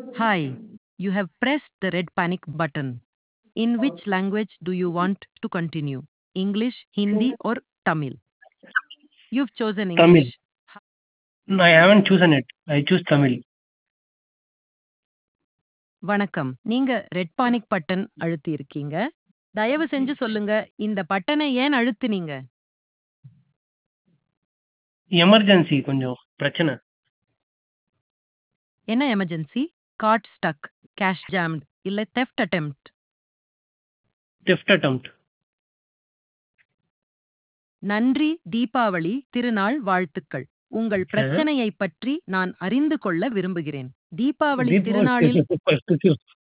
Hi, you have pressed the red panic button. In which language do you want to continue? English, Hindi, or Tamil? You've chosen Tamil. English. No, I haven't chosen it. I choose Tamil. வணக்கம் நீங்க red panic button அழுத்தி இருக்கீங்க தயவு செஞ்சு சொல்லுங்க இந்த பட்டனை ஏன் அழுத்துனீங்க எமர்ஜென்சி கொஞ்சம் பிரச்சனை என்ன emergency card stuck cash jammed இல்ல தெஃப்ட் அட்டெம்ப்ட் டெஃப்ட் அட்டம்ப்ட் நன்றி தீபாவளி திருநாள் வாழ்த்துக்கள் உங்கள் பிரச்சனையை பற்றி நான் அறிந்து கொள்ள விரும்புகிறேன் தீபாவளி திருநாளில்